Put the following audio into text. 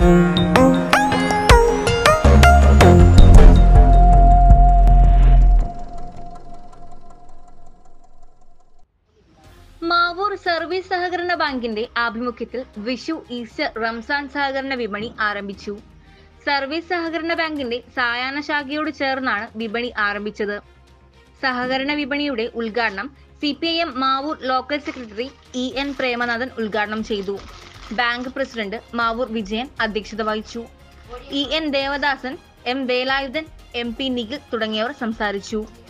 Mavoor service സഹകരണ ബാങ്കിന്റെ ആഭിമുഖ്യത്തിൽ വിഷു ഈസ്റ്റർ റംസാൻ സഹകരണ വിപണി ആരംഭിച്ചു സർവീസ് സഹകരണ ബാങ്കിന്റെ സായാഹ്ന ശാഖയോട് ചേർന്നാണ് വിപണി ആരംഭിച്ചത് സഹകരണ വിപണിയുടെ ഉദ്ഘാടനം C P I M Mavoor local secretary E N Premanathan ഉദ്ഘാടനം ചെയ്തു ബാങ്ക് പ്രസിഡന്റ് മാവൂർ വിജയൻ അധ്യക്ഷത വഹിച്ചു E N Devadasan M Velayudhan M P Nikhil തുടങ്ങിയവർ സംസാരിച്ചു